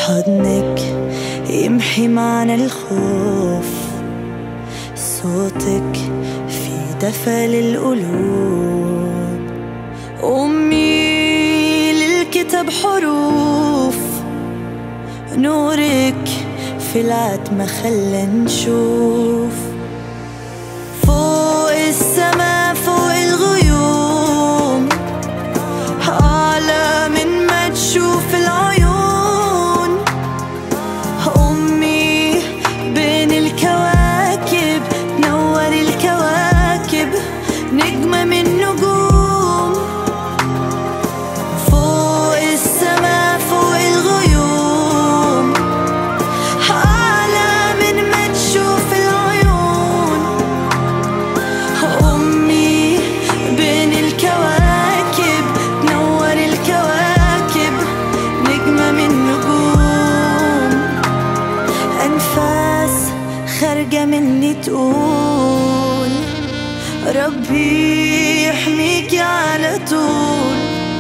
حضنك يمحي معنا الخوف صوتك في دفى للقلوب أمي للكتاب حروف نورك في العتمة خلى نشوف فوق السما فوق الغيوم أعلى من ما تشوف العيون أمي بين الكواكب نور الكواكب نجمة من نجوم فوق السما فوق الغيوم أعلى من ما تشوف العيون أمي بين الكواكب نور الكواكب نجمة من نجوم أنفاس خارجة مني تقول ربي يحميكي على طول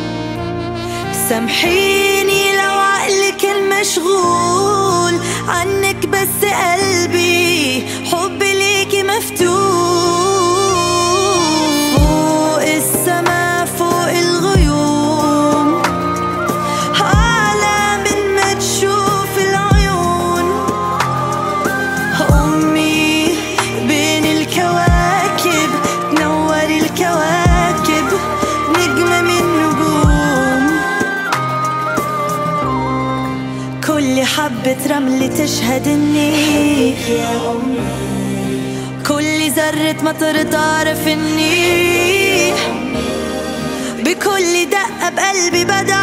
سامحيني لو عقلي كان مشغول عنك بس قلبي حبي ليكي مفتوح فوق السما فوق الغيوم أعلى من ما تشوف العيون أمي بين الكواكب تنور الكواكب نجمة من نجوم كل حبة رمل تشهد اني كل ذرة مطر تعرف اني بكل دقة بقلبي بدع